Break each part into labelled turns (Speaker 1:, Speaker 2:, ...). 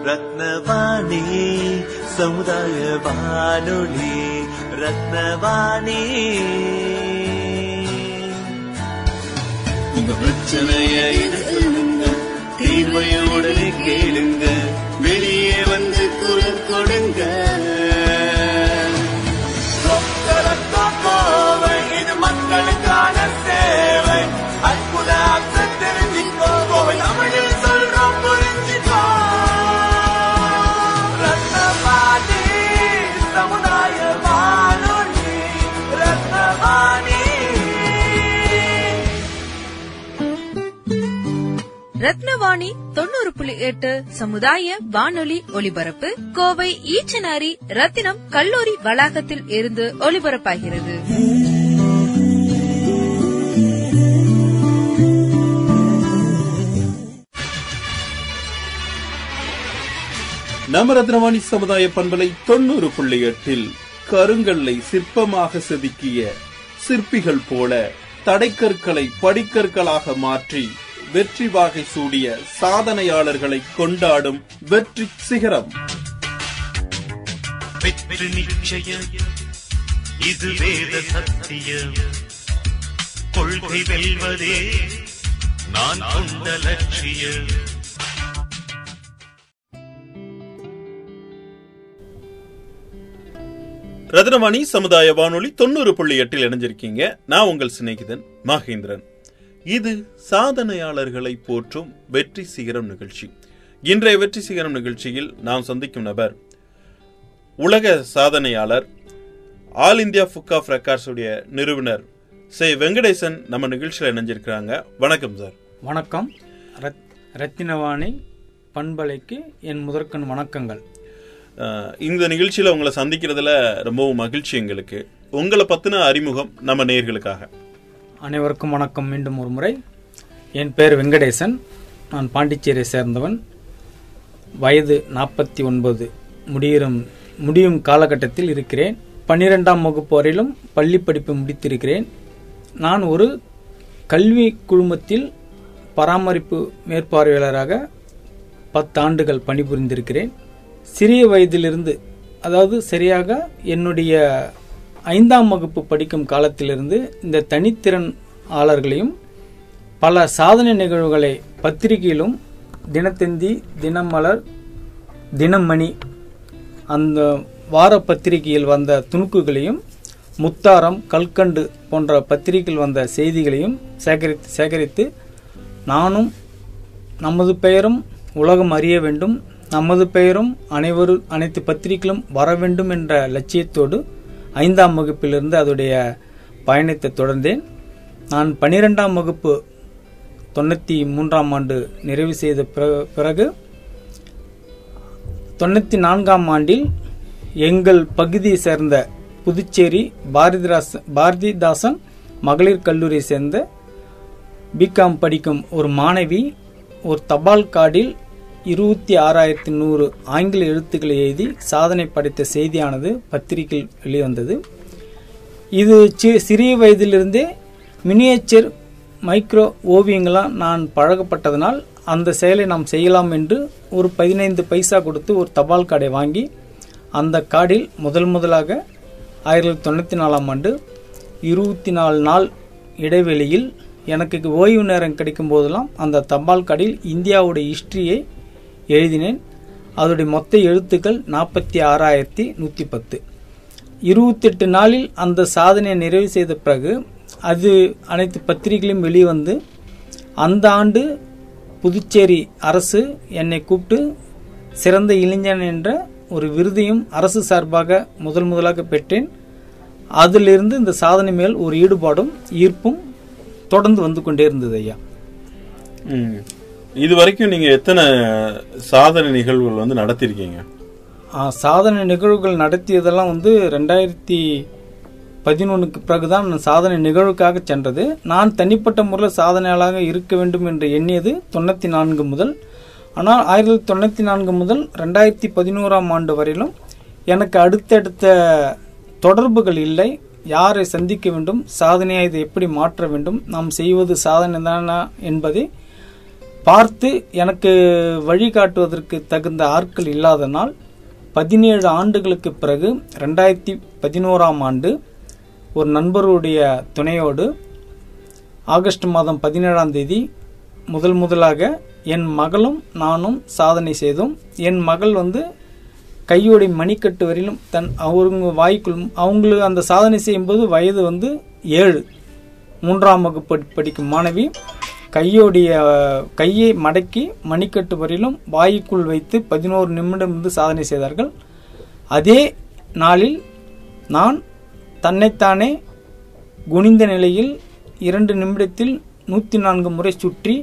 Speaker 1: ரத்னவாணி சமுதாய வானொலி ரத்னவாணி உங்க பிரச்சனைய இது சொல்லுங்க தீர்வைய உடனே கேளுங்க வெளியே வந்து குரல் கொடுங்க கோவை இது மக்களுக்கான சேவை அற்புத அர்த்தம் தெரிஞ்சுக்கோ கோவை தமிழில் சொல்றோம் புரிஞ்சுக்கோ ரத்னவாணி சமுதாய வானொலி ரத்னவாணி
Speaker 2: ரத்னவாணி தொண்ணூறு புள்ளி எட்டு சமுதாய வானொலி ஒலிபரப்பு கோவை ஈச்சனாரி ரத்தினம் கல்லூரி வளாகத்தில் இருந்து ஒலிபரப்பாகிறது
Speaker 3: நம்ம ரத்னவாணி சமுதாய பண்பலை தொண்ணூறு புள்ளி எட்டில் கருங்கல்லை சிற்பமாக செதுக்கிய சிற்பிகள் போல தடைக்கற்களை படிக்கற்களாக மாற்றி வெற்றி வாகை சூடிய சாதனையாளர்களை கொண்டாடும் வெற்றி சிகரம்
Speaker 1: வெற்றி நிச்சயம் இது வேத சத்தியம் கொள்கை வெல்வதே நான் கொண்ட லட்சியம்
Speaker 3: ரத்னவாணி சமுதாய வானொலி தொண்ணூறு புள்ளி எட்டில் இணைஞ்சிருக்கீங்க நான் உங்கள் சிநேகிதன் மகேந்திரன் இது சாதனையாளர்களை போற்றும் வெற்றி சிகரம் நிகழ்ச்சி இன்றைய வெற்றி சிகரம் நிகழ்ச்சியில் நாம் சந்திக்கும் நபர் உலக சாதனையாளர் all India book of records உடைய நிறுவனர் சே வெங்கடேசன் நம்ம நிகழ்ச்சியில் இணைஞ்சிருக்கிறாங்க வணக்கம் சார்
Speaker 4: வணக்கம் ரத் ரத்தினவாணி பண்பலைக்கு என் முதற்கண் வணக்கங்கள்
Speaker 3: அஹ், இந்த நிகழ்ச்சியில உங்களை சந்திக்கிறதுல ரொம்பவும் மகிழ்ச்சி எங்களுக்கு உங்களை பத்தின அறிமுகம் நம்ம நேர்களுக்காக
Speaker 4: அனைவருக்கும் வணக்கம் மீண்டும் ஒரு முறை என் பேர் வெங்கடேசன் நான் பாண்டிச்சேரியை சேர்ந்தவன் வயது நாற்பத்தி ஒன்பது முடியும் முடியும் காலகட்டத்தில் இருக்கிறேன் பன்னிரெண்டாம் வகுப்பு வரையிலும் பள்ளி படிப்பு முடித்திருக்கிறேன் நான் ஒரு கல்வி குழுமத்தில் பராமரிப்பு மேற்பார்வையாளராக பத்து ஆண்டுகள் பணிபுரிந்திருக்கிறேன் சிறிய வயதிலிருந்து அதாவது சரியாக என்னுடைய ஐந்தாம் வகுப்பு படிக்கும் காலத்திலிருந்து இந்த தனித்திறன் ஆளர்களையும் பல சாதனை நிகழ்வுகளை பத்திரிகையிலும் தினத்தந்தி தினமலர் தினமணி அந்த வார பத்திரிகையில் வந்த துணுக்குகளையும் முத்தாரம் கல்கண்டு போன்ற பத்திரிகையில் வந்த செய்திகளையும் சேகரித்து சேகரித்து நானும் நமது பெயரும் உலகம் அறிய வேண்டும் நமது பெயரும் அனைவரும் அனைத்து பத்திரிகைகளும் வர வேண்டும் என்ற லட்சியத்தோடு ஐந்தாம் வகுப்பிலிருந்து அதோடைய பயணத்தை தொடர்ந்தேன் நான் பனிரெண்டாம் வகுப்பு தொண்ணூற்றி மூன்றாம் ஆண்டு நிறைவு செய்த பிற- பிறகு தொண்ணூற்றி நான்காம் ஆண்டில் எங்கள் பகுதியை சேர்ந்த புதுச்சேரி பாரதிதாசன் பாரதிதாசன் மகளிர் கல்லூரியை சேர்ந்த பிகாம் படிக்கும் ஒரு மாணவி ஒரு தபால் கார்டில் இருபத்தி ஆறாயிரத்தி நூறு ஆங்கில எழுத்துக்களை எழுதி சாதனை படைத்த செய்தியானது பத்திரிகையில் வெளிவந்தது இது சி- சிறிய வயதிலிருந்தே மினியேச்சர் மைக்ரோ ஓவியங்களாம் நான் பழகப்பட்டதனால் அந்த செயலை நாம் செய்யலாம் என்று ஒரு பதினைந்து பைசா கொடுத்து ஒரு தபால் கார்டை வாங்கி அந்த கார்டில் முதல் முதலாக ஆயிரத்தி தொண்ணூற்றி நாலாம் ஆண்டு இருபத்தி நாலு நாள் இடைவெளியில் எனக்கு ஓய்வு நேரம் கிடைக்கும் போதெல்லாம் அந்த தபால் கார்டில் இந்தியாவுடைய ஹிஸ்டரியை எழுதினேன் அதோடைய மொத்த எழுத்துக்கள் நாற்பத்தி ஆறாயிரத்தி நூற்றி பத்து இருபத்தெட்டு நாளில் அந்த சாதனையை நிறைவு செய்த பிறகு அது அனைத்து பத்திரிகைகளும் வெளிவந்து அந்த ஆண்டு புதுச்சேரி அரசு என்னை கூப்பிட்டு சிறந்த இளைஞன் என்ற ஒரு விருதையும் அரசு சார்பாக முதல் முதலாக பெற்றேன் அதிலிருந்து இந்த சாதனை மேல் ஒரு ஈடுபாடும் ஈர்ப்பும் தொடர்ந்து வந்து கொண்டே இருந்தது ஐயா
Speaker 3: ம். இது வரைக்கும் நீங்க எத்தனை சாதனை நிகழ்வுகள் வந்து நடத்திருக்கீங்க
Speaker 4: ஆ, சாதனை நிகழ்வுகள் நடத்தியதெல்லாம் வந்து ரெண்டாயிரத்தி பதினொன்றுக்கு பிறகுதான் நான் சாதனை நிகழ்வுக்காக சென்றது நான் தனிப்பட்ட முறையில் சாதனையாளராக இருக்க வேண்டும் என்று எண்ணியது தொண்ணூற்றி நான்கு முதல் ஆனால் ஆயிரத்தி தொண்ணூற்றி நான்கு முதல் ரெண்டாயிரத்தி பதினோராம் ஆண்டு வரையிலும் எனக்கு அடுத்தடுத்த தொடர்புகள் இல்லை யாரை சந்திக்க வேண்டும் சாதனையை இதை எப்படி மாற்ற வேண்டும் நாம் செய்வது சாதனை தானா என்பதை பார்த்து எனக்கு வழிகாட்டுவதற்கு தகுந்த ஆட்கள் இல்லாதனால் பதினேழு ஆண்டுகளுக்கு பிறகு ரெண்டாயிரத்தி பதினோராம் ஆண்டு ஒரு நண்பருடைய துணையோடு ஆகஸ்ட் மாதம் பதினேழாம் தேதி முதல் முதலாக என் மகளும் நானும் சாதனை செய்தோம் என் மகள் வந்து கையோடைய மணிக்கட்டு வரையிலும் தன் அவங்க வாய்க்குள் அவங்களுக்கு அந்த சாதனை செய்யும்போது வயது வந்து ஏழு மூன்றாம் வகுப்பு படி- படிக்கும் மாணவி கையோடைய கையை மடக்கி மணிக்கட்டு வரையிலும் வாய்க்குள் வைத்து பதினோரு நிமிடம் இருந்து சாதனை செய்தார்கள் அதே நாளில் நான் தன்னைத்தானே குனிந்த நிலையில் இரண்டு நிமிடத்தில் நூற்றி நான்கு முறை சுற்றி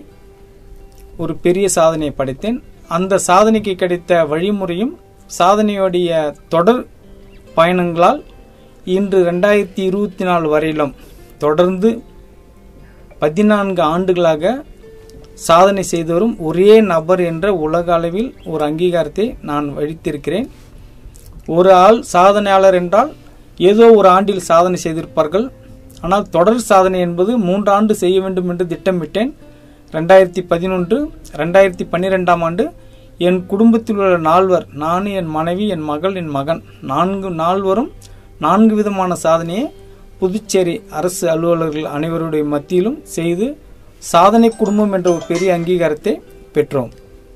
Speaker 4: ஒரு பெரிய சாதனையை படைத்தேன் அந்த சாதனைக்கு கிடைத்த வழிமுறையும் சாதனையுடைய தொடர் பயணங்களால் இன்று ரெண்டாயிரத்தி இருபத்தி நாலு வரையிலும் தொடர்ந்து பதினான்கு ஆண்டுகளாக சாதனை செய்து வரும் ஒரே நபர் என்ற உலக அளவில் ஒரு அங்கீகாரத்தை நான் வைத்திருக்கிறேன் ஒரு ஆள் சாதனையாளர் என்றால் ஏதோ ஒரு ஆண்டில் சாதனை செய்திருப்பார்கள் ஆனால் தொடர் சாதனை என்பது மூன்று ஆண்டு செய்ய வேண்டும் என்று திட்டமிட்டேன் ரெண்டாயிரத்தி பதினொன்று ரெண்டாயிரத்தி பன்னிரெண்டாம் ஆண்டு என் குடும்பத்தில் உள்ள நால்வர் நான் என் மனைவி என் மகள் என் மகன் நான்கு நால்வரும் நான்கு விதமான சாதனையை புதுச்சேரி அரசு அலுவலர்கள் அனைவருடைய மத்தியிலும் செய்து சாதனை குடும்பம் என்ற ஒரு பெரிய அங்கீகாரத்தை பெற்றோம்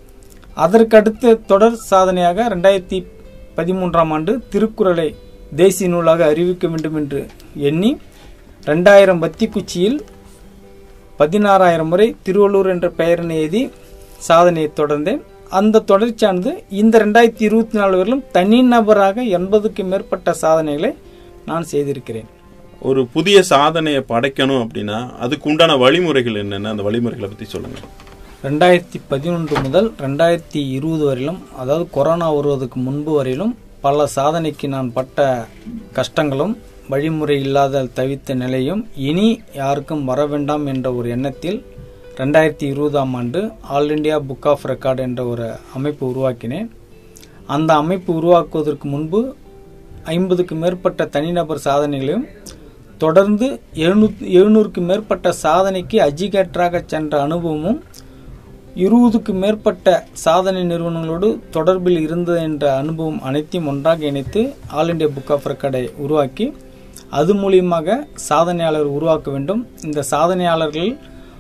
Speaker 4: அதற்கடுத்த தொடர் சாதனையாக ரெண்டாயிரத்தி பதிமூன்றாம் ஆண்டு திருக்குறளை தேசிய நூலாக அறிவிக்க வேண்டும் என்று எண்ணி ரெண்டாயிரம் வத்திக்குச்சியில் பதினாறாயிரம் முறை திருவள்ளூர் என்ற பெயரினை எழுதி சாதனையை தொடர்ந்தேன் அந்த தொடர்ச்சியானது இந்த ரெண்டாயிரத்தி இருபத்தி நாலு வரையிலும் தனிநபராக எண்பதுக்கு மேற்பட்ட சாதனைகளை நான் செய்திருக்கிறேன்
Speaker 3: ஒரு புதிய சாதனையை படைக்கணும் அப்படின்னா அதுக்கு உண்டான வழிமுறைகள் என்னென்ன அந்த வழிமுறைகளை பத்தி சொல்லுங்க
Speaker 4: ரெண்டாயிரத்தி பதினொன்று முதல் ரெண்டாயிரத்தி இருபது வரையிலும் அதாவது கொரோனா வருவதற்கு முன்பு வரையிலும் பல சாதனைக்கு நான் பட்ட கஷ்டங்களும் வழிமுறை இல்லாத தவித்த நிலையும் இனி யாருக்கும் வர வேண்டாம் என்ற ஒரு எண்ணத்தில் ரெண்டாயிரத்தி இருபதாம் ஆண்டு all India book of record என்ற ஒரு அமைப்பு உருவாக்கினேன் அந்த அமைப்பு உருவாக்குவதற்கு முன்பு ஐம்பதுக்கு மேற்பட்ட தனிநபர் சாதனைகளையும் தொடர்ந்து எழுநூத் எழுநூறுக்கு மேற்பட்ட சாதனைக்கு அஜிகேட்டராக சென்ற அனுபவமும் இருபதுக்கு மேற்பட்ட சாதனை நிறுவனங்களோடு தொடர்பில் இருந்தது என்ற அனுபவம் அனைத்தையும் ஒன்றாக இணைத்து ஆல் இண்டியா புக் ஆஃப் ரெக்கார்டை உருவாக்கி அது மூலியமாக சாதனையாளர் உருவாக்க வேண்டும் இந்த சாதனையாளர்கள்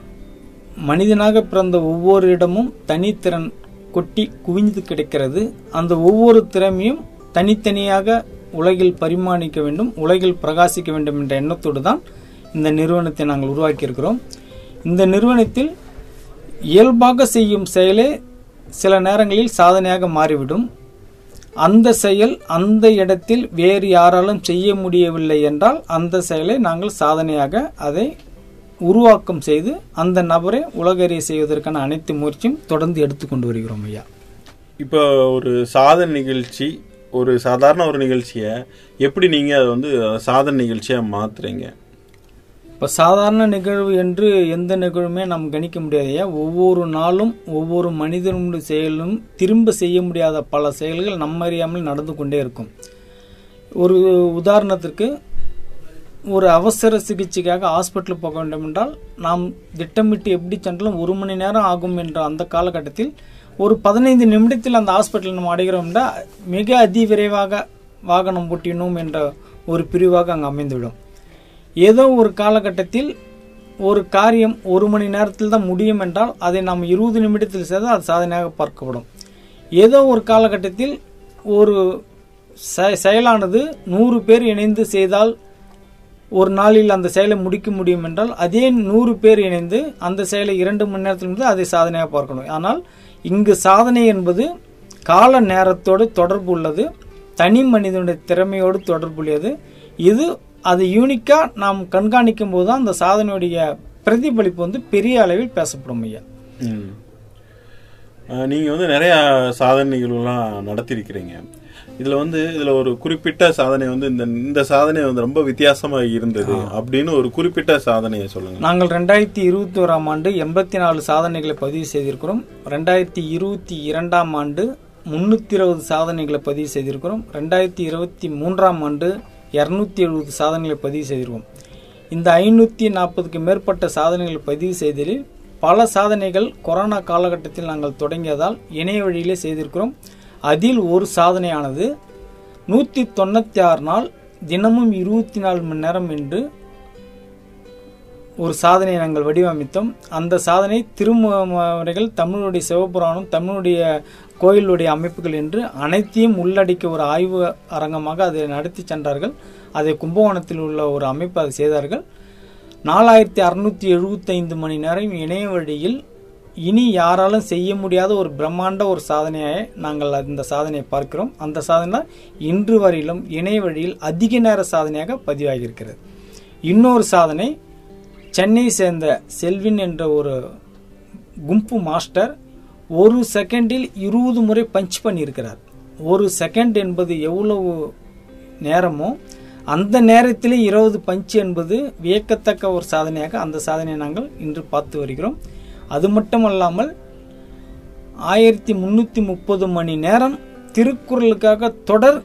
Speaker 4: மனிதனாக பிறந்த ஒவ்வொரு இடமும் தனித்திறன் கொட்டி குவிந்து கிடக்கிறது அந்த ஒவ்வொரு திறமையும் தனித்தனியாக உலகில் பரிமாணிக்க வேண்டும் உலகில் பிரகாசிக்க வேண்டும் என்ற எண்ணத்தோடு தான் இந்த நிறுவனத்தை நாங்கள் உருவாக்கியிருக்கிறோம் இந்த நிறுவனத்தில் இயல்பாக செய்யும் செயலே சில நேரங்களில் சாதனையாக மாறிவிடும் அந்த செயல் அந்த இடத்தில் வேறு யாராலும் செய்ய முடியவில்லை என்றால் அந்த செயலை நாங்கள் சாதனையாக அதை உருவாக்கம் செய்து அந்த நபரை உலகறிய செய்வதற்கான அனைத்து முயற்சியும் தொடர்ந்து எடுத்துக்கொண்டு வருகிறோம் ஐயா
Speaker 3: இப்போ ஒரு சாதனை நிகழ்ச்சி ஒரு சாதாரண ஒரு நிகழ்ச்சியை எப்படி நீங்க அதை வந்து சாதனை நிகழ்ச்சியா மாத்துறீங்க
Speaker 4: இப்போ சாதாரண நிகழ்வு என்று எந்த நிகழ்வுமே நாம் கணிக்க முடியாது ஐயா ஒவ்வொரு நாளும் ஒவ்வொரு மனிதனுடைய செயலும் திரும்ப செய்ய முடியாத பல செயல்கள் நம்ம அறியாமல் நடந்து கொண்டே இருக்கும் ஒரு உதாரணத்திற்கு ஒரு அவசர சிகிச்சைக்காக ஹாஸ்பிட்டல் போக வேண்டும் என்றால் நாம் திட்டமிட்டு எப்படி சென்றாலும் ஒரு மணி நேரம் ஆகும் என்ற அந்த காலகட்டத்தில் ஒரு பதினைந்து நிமிடத்தில் அந்த ஹாஸ்பிட்டல் நம்ம அடைகிறோம் என்றால் மிக அதிவிரைவாக வாகனம் ஓட்டினோம் என்ற ஒரு பிரிவாக அங்கே அமைந்துவிடும் ஏதோ ஒரு காலகட்டத்தில் ஒரு காரியம் ஒரு மணி நேரத்தில் தான் முடியும் என்றால் அதை நாம் இருபது நிமிடத்தில் செய்தால் அது சாதனையாக பார்க்கப்படும் ஏதோ ஒரு காலகட்டத்தில் ஒரு செ- செயலானது நூறு பேர் இணைந்து செய்தால் ஒரு நாளில் அந்த செயலை முடிக்க முடியும் என்றால் அதே நூறு பேர் இணைந்து அந்த செயலை இரண்டு மணி நேரத்தில் முடித்து அதை சாதனையாக பார்க்கணும் ஆனால் இங்கு சாதனை என்பது கால நேரத்தோடு தொடர்பு உள்ளது தனி மனிதனுடைய திறமையோடு தொடர்புடையது இது அது யூனிக்கா நாம் கண்காணிக்கும் போது தான் அந்த சாதனையுடைய பிரதிபலிப்பு வந்து பெரிய அளவில் பேசப்படும் ஐயா
Speaker 3: ம். அஹ், நீங்க வந்து நிறைய சாதனை நிகழ்வுலாம் நடத்திருக்கிறீங்க இதுல வந்து இதுல ஒரு குறிப்பிட்ட சாதனை வந்து இந்த இந்த சாதனை வந்து ரொம்ப வித்தியாசமா இருந்தது அப்படின்னு ஒரு குறிப்பிட்ட சாதனையை சொல்லுங்க
Speaker 4: நாங்கள் ரெண்டாயிரத்தி இருபத்தி ஓராம் ஆண்டு எண்பத்தி நாலு சாதனைகளை பதிவு செய்திருக்கிறோம் ரெண்டாயிரத்தி இருபத்தி இரண்டாம் ஆண்டு முன்னூத்தி இருபது சாதனைகளை பதிவு செய்திருக்கிறோம் ரெண்டாயிரத்தி இருபத்தி மூன்றாம் ஆண்டு இருநூத்தி எழுபது சாதனைகளை பதிவு செய்திருக்கோம் இந்த ஐநூத்தி நாற்பதுக்கு மேற்பட்ட சாதனைகளை பதிவு செய்ததில் பல சாதனைகள் கொரோனா காலகட்டத்தில் நாங்கள் தொடங்கியதால் இணைய வழியிலே செய்திருக்கிறோம் அதில் ஒரு சாதனையானது நூற்றி தொண்ணூற்றி ஆறு நாள் தினமும் இருபத்தி நாலு மணி நேரம் என்று ஒரு சாதனையை நாங்கள் வடிவமைத்தோம் அந்த சாதனை திருமுறைகள் தமிழுடைய சிவபுராணம் தமிழுடைய கோயிலுடைய அமைப்புகள் என்று அனைத்தையும் உள்ளடக்கிய ஒரு ஆய்வு அரங்கமாக அதை நடத்தி சென்றார்கள் அதை கும்பகோணத்தில் உள்ள ஒரு அமைப்பு அதை செய்தார்கள் நாலாயிரத்தி அறுநூத்தி எழுபத்தைந்து மணி நேரம் இணைய வழியில் இனி யாராலும் செய்ய முடியாத ஒரு பிரம்மாண்ட ஒரு சாதனையை நாங்கள் அந்த சாதனையை பார்க்கிறோம் அந்த சாதனை இன்று வரையிலும் இணைய வழியில் அதிக நேர சாதனையாக பதிவாகியிருக்கிறது இன்னொரு சாதனை சென்னை சேர்ந்த செல்வின் என்ற ஒரு கும்பு மாஸ்டர் ஒரு செகண்டில் இருபது முறை பஞ்ச் பண்ணியிருக்கிறார் ஒரு செகண்ட் என்பது எவ்வளவு நேரமோ அந்த நேரத்தில் இருபது பஞ்ச் என்பது வியக்கத்தக்க ஒரு சாதனையாக அந்த சாதனையை நாங்கள் இன்று பார்த்து வருகிறோம் அது மட்டுமல்லாமல் ஆயிரத்தி முன்னூற்றி முப்பது மணி நேரம் திருக்குறளுக்காக தொடர்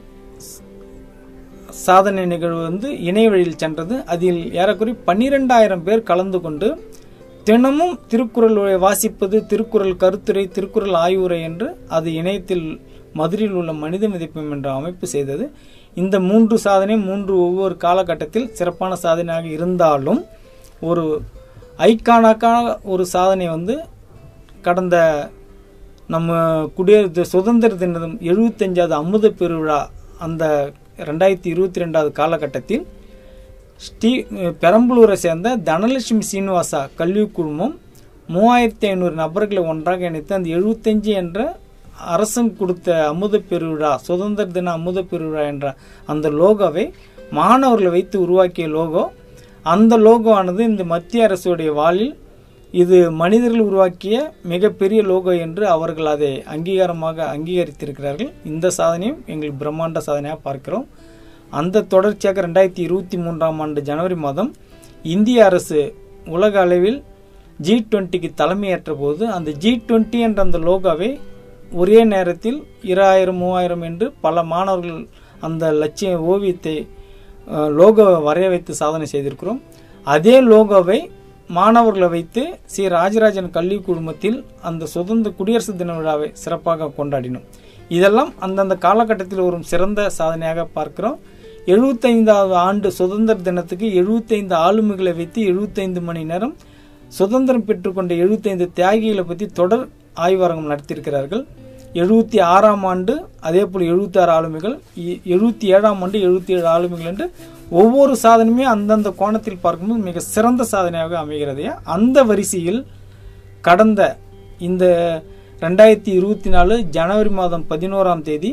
Speaker 4: சாதனை நிகழ்வு வந்து இணைய வழியில் சென்றது அதில் ஏறக்குறைய பன்னிரெண்டாயிரம் பேர் கலந்து கொண்டு தினமும் திருக்குறள் வாசிப்பது திருக்குறள் கருத்துரை திருக்குறள் ஆய்வுரை என்று அது இணையத்தில் மதுரையில் உள்ள மனித மதிப்பம் என்ற அமைப்பு செய்தது இந்த மூன்று சாதனை மூன்று ஒவ்வொரு காலகட்டத்தில் சிறப்பான சாதனையாக இருந்தாலும் ஒரு ஐக்கானாக்கான ஒரு சாதனை வந்து கடந்த நம்ம குடியரசு சுதந்திர தினம் எழுபத்தஞ்சாவது அமுத பெருவிழா அந்த ரெண்டாயிரத்தி இருபத்தி ரெண்டாவது காலகட்டத்தில் ஸ்ரீ பெரம்பலூரை சேர்ந்த தனலட்சுமி சீனிவாசா கல்வி குழுமம் மூவாயிரத்தி ஐநூறு நபர்களை ஒன்றாக இணைத்து அந்த எழுபத்தஞ்சு என்ற அரசன் கொடுத்த அமுத பெருவிழா சுதந்திர தின அமுத பெருவிழா என்ற அந்த லோகோவை மாணவர்களை வைத்து உருவாக்கிய லோகோ அந்த லோகோ ஆனது இந்த மத்திய அரசுடைய வாளில் இது மனிதர்கள் உருவாக்கிய மிகப்பெரிய லோகோ என்று அவர்கள் அதை அங்கீகாரமாக அங்கீகரித்திருக்கிறார்கள் இந்த சாதனையும் எங்களுக்கு பிரம்மாண்ட சாதனையாக பார்க்கிறோம் அந்த தொடர்ச்சியாக ரெண்டாயிரத்தி இருபத்தி மூன்றாம் ஆண்டு ஜனவரி மாதம் இந்திய அரசு உலக அளவில் ஜி டுவெண்ட்டிக்கு தலைமையேற்ற போது அந்த ஜி டுவெண்ட்டி என்ற அந்த லோகோவை ஒரே நேரத்தில் இராயிரம் மூவாயிரம் என்று பல மாணவர்கள் அந்த லட்சிய ஓவியத்தை லோகோவை வரைய வைத்து சாதனை செய்திருக்கிறோம் அதே லோகோவை மாணவர்களை வைத்து ஸ்ரீ ராஜராஜன் கல்வி குழுமத்தில் அந்த சுதந்திர குடியரசு தின விழாவை சிறப்பாக கொண்டாடினோம் இதெல்லாம் அந்தந்த காலகட்டத்தில் ஒரு சிறந்த சாதனையாக பார்க்கிறோம் எழுபத்தைந்தாவது ஆண்டு சுதந்திர தினத்துக்கு எழுபத்தைந்து ஆளுமைகளை வைத்து எழுபத்தைந்து மணி நேரம் சுதந்திரம் பெற்றுக்கொண்ட எழுபத்தைந்து தியாகிகளை பற்றி தொடர் ஆய்வரங்கம் நடத்தியிருக்கிறார்கள் எழுபத்தி ஆறாம் ஆண்டு அதே போல் எழுபத்தி ஆறு ஆளுமைகள் எழுபத்தி ஏழாம் ஆண்டு எழுபத்தி ஏழு ஆளுமைகள் என்று ஒவ்வொரு சாதனையுமே அந்தந்த கோணத்தில் பார்க்கும்போது மிக சிறந்த சாதனையாக அமைகிறது அந்த வரிசையில் கடந்த இந்த ரெண்டாயிரத்தி இருபத்தி நாலு ஜனவரி மாதம் பதினோராம் தேதி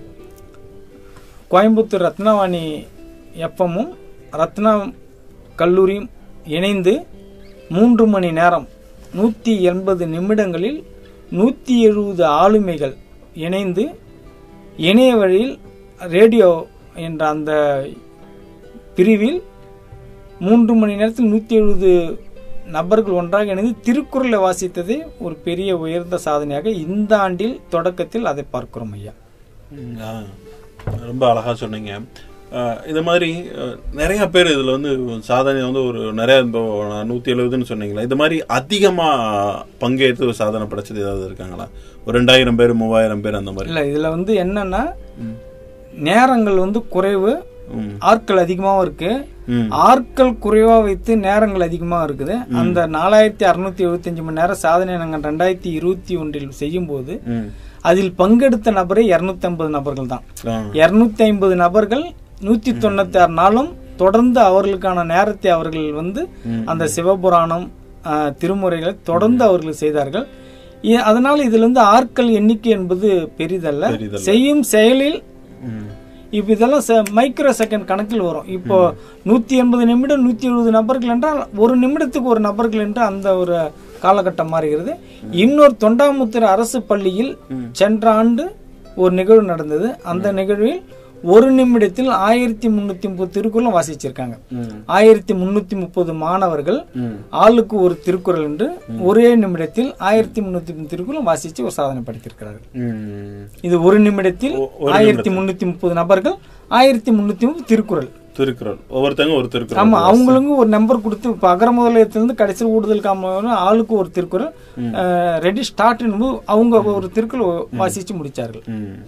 Speaker 4: கோயம்புத்தூர் ரத்னவாணி எஃப்எம்மும் ரத்னா கல்லூரியும் இணைந்து மூன்று மணி நேரம் நூற்றி எண்பது நிமிடங்களில் நூற்றி எழுபது ஆளுமைகள் இணைந்து இணைய வழியில் ரேடியோ என்ற அந்த பிரிவில் மூன்று மணி நேரத்தில் நூற்றி எழுபது நபர்கள் ஒன்றாக இணைந்து திருக்குறளை வாசித்தது ஒரு பெரிய உயர்ந்த சாதனையாக இந்த ஆண்டில் தொடக்கத்தில் அதை பார்க்கிறோம் ஐயா
Speaker 3: ஆ, ரொம்ப அழகா சொன்னீங்க ஆ, இது மாதிரி ஆ, நிறைய பேர் இதுல வந்து சாதனை வந்து ஒரு நிறைய இப்போ நூத்தி எழுபதுன்னு சொன்னீங்களா இது மாதிரி அதிகமா பங்கேற்று ஒரு சாதனை படைச்சது ஏதாவது இருக்காங்களா ஒரு ரெண்டாயிரம் பேர் மூவாயிரம் பேர் அந்த மாதிரி
Speaker 4: இல்ல இதுல வந்து என்னன்னா நேரங்கள் வந்து குறைவு
Speaker 3: ம்.
Speaker 4: ஆட்கள் அதிகமாவும் இருக்கு
Speaker 3: ம்.
Speaker 4: ஆட்கள் குறைவா வைத்து நேரங்கள் அதிகமா இருக்குது அந்த நாலாயிரத்தி அறுநூத்தி எழுபத்தஞ்சு மணி நேரம் சாதனை நாங்கள் ரெண்டாயிரத்தி இருபத்தி ஒன்றில் செய்யும் போது
Speaker 3: ம்.
Speaker 4: அதில் பங்கெடுத்த நபரே இருநூத்தி ஐம்பது நபர்கள் தான்
Speaker 3: ஆ.
Speaker 4: இருநூத்தி ஐம்பது நபர்கள் நூத்தி தொண்ணூத்தி ஆறு நாளும் தொடர்ந்து அவர்களுக்கான நேரத்தை அவர்கள் வந்து அந்த சிவபுராணம் ஆ, திருமுறைகளை தொடர்ந்து அவர்கள் செய்தார்கள் இ- அதனால இதுல இருந்து ஆட்கள் எண்ணிக்கை என்பது பெரிதல்ல
Speaker 3: பெரிதல்ல.
Speaker 4: செய்யும் செயலில்
Speaker 3: ம்.
Speaker 4: இப்ப இதெல்லாம் மைக்ரோ செகண்ட் கணக்கில் வரும் இப்போ நூத்தி எண்பது நிமிடம் நூத்தி எழுபது நபர்கள் என்றால் ஒரு நிமிடத்துக்கு ஒரு நபர்கள் என்று அந்த ஒரு காலகட்டம் மாறுகிறது இன்னொரு தொண்டாமுத்தூர் அரசு பள்ளியில் சென்ற ஆண்டு ஒரு நிகழ்வு நடந்தது அந்த நிகழ்வில் ஒரு நிமிடத்தில் ஆயிரத்தி முன்னூத்தி முப்பது திருக்குறளும் வாசிச்சிருக்காங்க ஆயிரத்தி முன்னூத்தி முப்பது மாணவர்கள் ஆளுக்கு ஒரு திருக்குறள் என்று ஒரே நிமிடத்தில் ஆயிரத்தி முன்னூத்தி முப்பது திருக்குறளும் வாசிச்சு ஒரு சாதனை படைத்திருக்கிறார்கள்
Speaker 3: ம்.
Speaker 4: இது ஒரு நிமிடத்தில்
Speaker 3: ஒ- ஒரு
Speaker 4: ஆயிரத்தி முன்னூத்தி முப்பது நபர்கள் ஆயிரத்தி முன்னூத்தி முப்பது திருக்குறள்
Speaker 3: திருக்குறள் ஒவ்வொருத்தங்க ஒரு திருக்குறள்
Speaker 4: ஆமா அவங்களுக்கு ஒரு நம்பர் கொடுத்து இப்ப அகர முதலத்திலிருந்து கடைசியில் ஊடுதல் காம ஆளுக்கு ஒரு திருக்குறள் ரெடி ஸ்டார்ட் அவங்க ஒரு திருக்குறள் வாசிச்சு முடிச்சார்கள்
Speaker 3: ம்.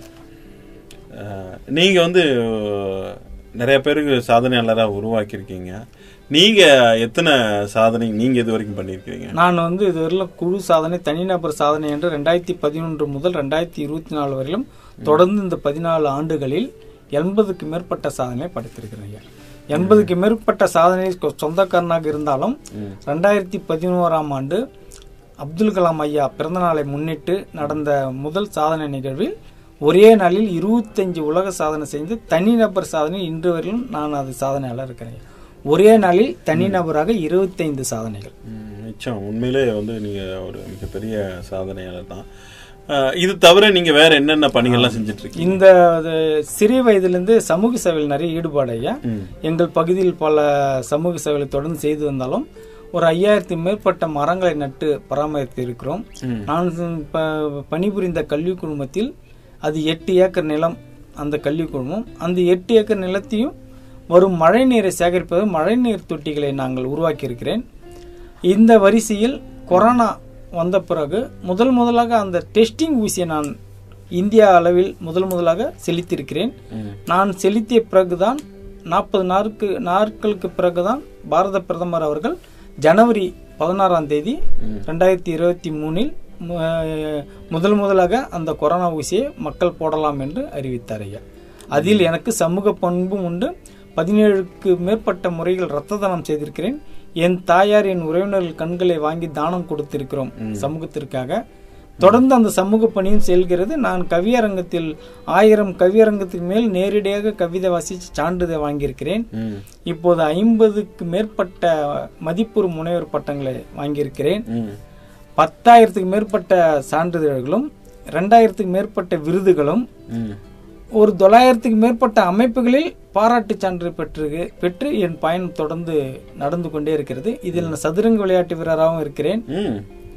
Speaker 3: அஹ், நீங்க வந்து அஹ், நிறைய பேருக்கு சாதனையாளரா உருவாக்கியிருக்கீங்க நீங்க எத்தனை சாதனை நீங்க இது வரைக்கும் பண்ணியிருக்கீங்க
Speaker 4: நான் வந்து இதுவரையிலும் குழு சாதனை தனிநபர் சாதனை என்று ரெண்டாயிரத்தி பதினொன்று முதல் ரெண்டாயிரத்தி இருபத்தி நாலு வரையிலும் தொடர்ந்து இந்த பதினாலு ஆண்டுகளில் எண்பதுக்கு மேற்பட்ட சாதனை படைத்திருக்கிறேன் ஐயா எண்பதுக்கு மேற்பட்ட சாதனை கொ- சொந்தக்காரனாக இருந்தாலும் ரெண்டாயிரத்தி பதினோராம் ஆண்டு அப்துல் கலாம் ஐயா பிறந்த நாளை முன்னிட்டு நடந்த முதல் சாதனை நிகழ்வில் ஒரே நாளில் இருபத்தஞ்சு உலக சாதனை செய்து தனிநபர் சாதனை இன்று வரையிலும் நான் அது சாதனையாளர் இருக்கிறேன் ஒரே நாளில் தனிநபராக இருபத்தைந்து சாதனைகள்
Speaker 3: ம், நிச்சயம் உண்மையிலே வந்து நீங்க ஒரு மிகப்பெரிய சாதனையாளர் தான் அஹ், இது தவிர நீங்க வேற என்னென்ன பணிகள்லாம் செஞ்சுட்டு இருக்கீங்க
Speaker 4: இந்த அது சிறிய வயதிலிருந்து சமூக சேவையில் நிறைய ஈடுபாடு ஐயா
Speaker 3: ம்.
Speaker 4: எங்கள் பகுதியில் பல சமூக சேவைகளை தொடர்ந்து செய்து வந்தாலும் ஒரு ஐயாயிரத்தி மேற்பட்ட மரங்களை நட்டு பராமரித்து இருக்கிறோம்
Speaker 3: ம்.
Speaker 4: நான் ப- பணிபுரிந்த கல்வி குழுமத்தில் அது எட்டு ஏக்கர் நிலம் அந்த கல்வி குழுமம் அந்த எட்டு ஏக்கர் நிலத்தையும் வரும் மழை நீரை சேகரிப்பது மழைநீர் தொட்டிகளை நாங்கள் உருவாக்கி இருக்கிறேன் இந்த வரிசையில் கொரோனா வந்த பிறகு முதல் முதலாக அந்த டெஸ்டிங் ஊசியை நான் இந்தியா அளவில் முதல் முதலாக செலுத்தியிருக்கிறேன் நான் செலுத்திய பிறகுதான் நாற்பது நாட்கு நாட்களுக்கு பிறகுதான் பாரத பிரதமர் அவர்கள் ஜனவரி பதினாறாம் தேதி ரெண்டாயிரத்தி இருபத்தி மூணில் மு- அஹ், முதல் முதலாக அந்த கொரோனா ஊசியை மக்கள் போடலாம் என்று அறிவித்தார் ஐயா அதில் எனக்கு சமூக பண்பும் உண்டு பதினேழுக்கு மேற்பட்ட முறைகள் ரத்த தானம் செய்திருக்கிறேன் என் தாயார் என் உறவினர்கள் கண்களை வாங்கி தானம் கொடுத்திருக்கிறோம் சமூகத்திற்காக தொடர்ந்து அந்த சமூக பணியும் செல்கிறது நான் கவியரங்கத்தில் ஆயிரம் கவியரங்கத்துக்கு மேல் நேரடியாக கவிதை வாசித்து சான்றிதழ் வாங்கியிருக்கிறேன்
Speaker 3: ம்.
Speaker 4: இப்போது ஐம்பதுக்கு மேற்பட்ட மதிப்புறு முனைவர் பட்டங்களை வாங்கியிருக்கிறேன்
Speaker 3: ம்.
Speaker 4: பத்தாயிரத்துக்கு மேற்பட்ட சான்றிதழ்களும் ரெண்டாயிரத்துக்கு மேற்பட்ட விருதுகளும்
Speaker 3: ம்.
Speaker 4: ஒரு தொள்ளாயிரத்துக்கு மேற்பட்ட அமைப்புகளில் பாராட்டு சான்று பெற்று பெற்று என் பயணம் தொடர்ந்து நடந்து கொண்டே இருக்கிறது இதில் நான் சதுரங்க விளையாட்டு வீரராகவும் இருக்கிறேன்
Speaker 3: ம்.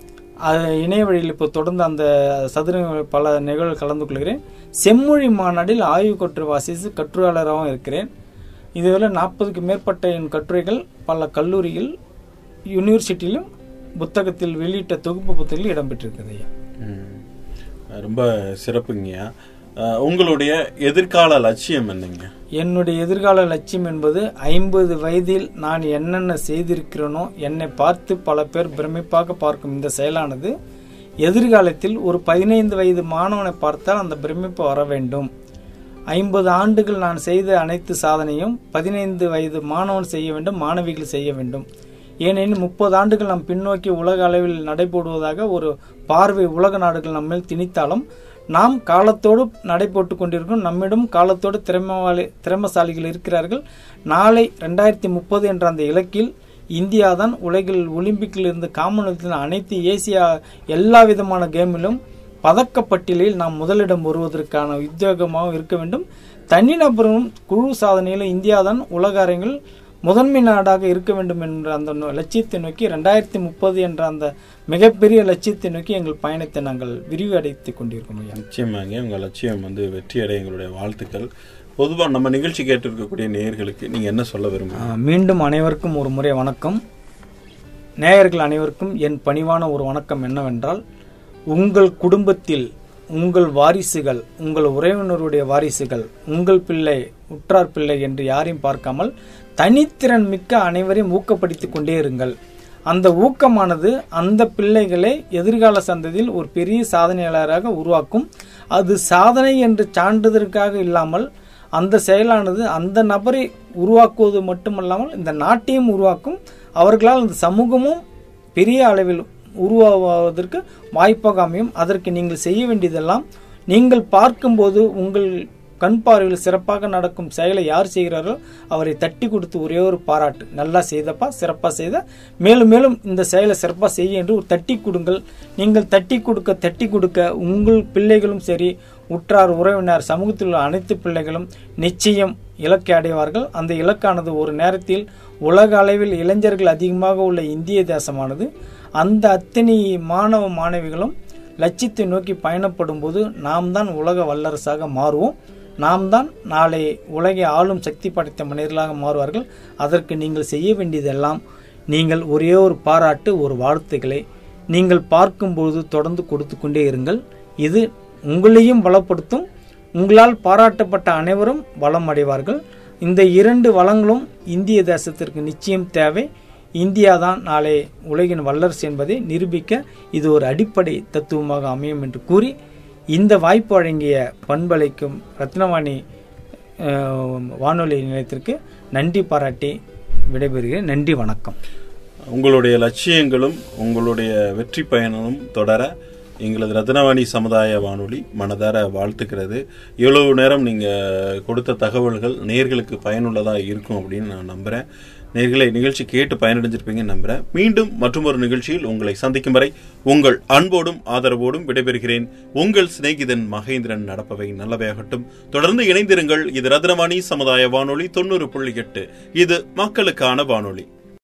Speaker 4: அது இணைய வழியில் இப்போ தொடர்ந்து அந்த சதுரங்க பல நிகழ்வு கலந்து கொள்கிறேன் செம்மொழி மாநாட்டில் ஆய்வு கட்டுரை வாசித்து கட்டுரையாளராகவும் இருக்கிறேன் இதுவரை நாற்பதுக்கு மேற்பட்ட என் கட்டுரைகள் பல கல்லூரியில் யூனிவர்சிட்டியிலும் புத்தகத்தில் வெளியிட்ட தொகுப்பு புத்தகத்தில் இடம்பெற்றிருக்கிறது ஐயா
Speaker 3: ம். ரொம்ப சிறப்புங்கய்யா அஹ், உங்களுடைய எதிர்கால லட்சியம் என்னங்க
Speaker 4: என்னுடைய எதிர்கால லட்சியம் என்பது ஐம்பது வயதில் நான் என்னென்ன செய்திருக்கிறேனோ என்னை பார்த்து பல பேர் பிரமிப்பாக பார்க்கும் இந்த செயலானது எதிர்காலத்தில் ஒரு பதினைந்து வயது மாணவனை பார்த்தால் அந்த பிரமிப்பு வர வேண்டும் ஐம்பது ஆண்டுகள் நான் செய்த அனைத்து சாதனையும் பதினைந்து வயது மாணவன் செய்ய வேண்டும் மாணவிகள் செய்ய வேண்டும் ஏனெனில் முப்பது ஆண்டுகள் நாம் பின்னோக்கி உலக அளவில் நடைபோடுவதாக ஒரு பார்வை உலக நாடுகள் நம்மேல் திணித்தாலும் நாம் காலத்தோடு நடைபோட்டு கொண்டிருக்கிறோம் நம்மிடம் காலத்தோடு திறமவாளி திறமசாலிகள் இருக்கிறார்கள் நாளை ரெண்டாயிரத்தி முப்பது என்ற அந்த இலக்கில் இந்தியா தான் உலகில் ஒலிம்பிக்கில் இருந்து காமன்வெல்த்தில் அனைத்து ஏசியா எல்லா விதமான கேமிலும் பதக்கப்பட்டியலில் நாம் முதலிடம் வருவதற்கான உத்தியோகமாக இருக்க வேண்டும் தனிநபரும் குழு சாதனையில் இந்தியா தான் உலக அரங்கில் முதன்மை நாடாக இருக்க வேண்டும் என்ற அந்த நோ- லட்சியத்தை நோக்கி ரெண்டாயிரத்தி முப்பது என்ற அந்த மிகப்பெரிய லட்சியத்தை நோக்கி எங்கள் பயணத்தை நாங்கள் விரிவடைத்துக் கொண்டிருக்கோம் ஐயா
Speaker 3: நிச்சயமாங்க உங்க லட்சியம் வந்து வெற்றி அடைய எங்களுடைய வாழ்த்துக்கள் பொதுவா நம்ம நிகழ்ச்சி கேட்டிருக்கக்கூடிய நேயர்களுக்கு நீங்க என்ன சொல்ல விரும்புறீங்க
Speaker 4: ஆ, மீண்டும் அனைவருக்கும் ஒரு முறை வணக்கம் நேயர்கள் அனைவருக்கும் என் பணிவான ஒரு வணக்கம் என்னவென்றால் உங்கள் குடும்பத்தில் உங்கள் வாரிசுகள் உங்கள் உறவினருடைய வாரிசுகள் உங்கள் பிள்ளை உற்றார் பிள்ளை என்று யாரையும் பார்க்காமல் தனித்திறன் மிக்க அனைவரையும் ஊக்கப்படுத்திக் கொண்டே இருங்கள் அந்த ஊக்கமானது அந்த பிள்ளைகளை எதிர்கால சந்ததியில் ஒரு பெரிய சாதனையாளராக உருவாக்கும் அது சாதனை என்று சான்றிதற்காக இல்லாமல் அந்த செயலானது அந்த நபரை உருவாக்குவது மட்டுமல்லாமல் இந்த நாட்டையும் உருவாக்கும் அவர்களால் இந்த சமூகமும் பெரிய அளவில் உருவாவதற்கு வாய்ப்பாக அமையும் அதற்கு நீங்கள் செய்ய வேண்டியதெல்லாம் நீங்கள் பார்க்கும்போது உங்கள் கண் பார்வையில் சிறப்பாக நடக்கும் செயலை யார் செய்கிறாரோ அவரை தட்டி கொடுத்து ஒரே ஒரு பாராட்டு நல்லா செய்தப்பா சிறப்பா செய்த மேலும் மேலும் இந்த செயலை சிறப்பா செய்ய என்று ஒரு தட்டி கொடுங்கள் நீங்கள் தட்டி கொடுக்க தட்டி கொடுக்க உங்கள் பிள்ளைகளும் சரி உற்றார் உறவினர் சமூகத்தில் உள்ள அனைத்து பிள்ளைகளும் நிச்சயம் இலக்கை அடைவார்கள் அந்த இலக்கானது ஒரு நேரத்தில் உலக அளவில் இளைஞர்கள் அதிகமாக உள்ள இந்திய தேசமானது அந்த அத்தனை மாணவ மாணவிகளும் லட்சியத்தை நோக்கி பயணப்படும் போது நாம் தான் உலக வல்லரசாக மாறுவோம் நாம் தான் நாளை உலகை ஆளும் சக்தி படைத்த மனிதர்களாக மாறுவார்கள் அதற்கு நீங்கள் செய்ய வேண்டியதெல்லாம் நீங்கள் ஒரே ஒரு பாராட்டு ஒரு வாழ்த்துக்களை நீங்கள் பார்க்கும்பொழுது தொடர்ந்து கொடுத்து கொண்டே இருங்கள் இது உங்களையும் பலப்படுத்தும் உங்களால் பாராட்டப்பட்ட அனைவரும் வளம் அடைவார்கள் இந்த இரண்டு வளங்களும் இந்திய தேசத்திற்கு நிச்சயம் தேவை இந்தியா தான் நாளை உலகின் வல்லரசு என்பதை நிரூபிக்க இது ஒரு அடிப்படை தத்துவமாக அமையும் என்று கூறி இந்த வாய்ப்பு வழங்கிய பண்பலைக்கும் ரத்னவாணி அஹ், வானொலி நிலையத்திற்கு நன்றி பாராட்டி விடைபெறுகிறேன் நன்றி வணக்கம்
Speaker 3: உங்களுடைய லட்சியங்களும் உங்களுடைய வெற்றி பயணமும் தொடர எங்களது ரத்னவாணி சமுதாய வானொலி மனதார வாழ்த்துக்கிறது இவ்வளவு நேரம் நீங்க கொடுத்த தகவல்கள் நேர்களுக்கு பயனுள்ளதா இருக்கும் அப்படின்னு நான் நம்புறேன் நேர்களை நிகழ்ச்சி கேட்டு பயனடைஞ்சிருப்பீங்கன்னு நம்புறேன் மீண்டும் மற்றொரு நிகழ்ச்சியில் உங்களை சந்திக்கும் வரை உங்கள் அன்போடும் ஆதரவோடும் விடைபெறுகிறேன் உங்கள் சிநேகிதன் மகேந்திரன் நடப்பவை நல்லவையாகட்டும் தொடர்ந்து இணைந்திருங்கள் இது ரத்னவாணி சமுதாய வானொலி தொண்ணூறு புள்ளி எட்டு இது மக்களுக்கான வானொலி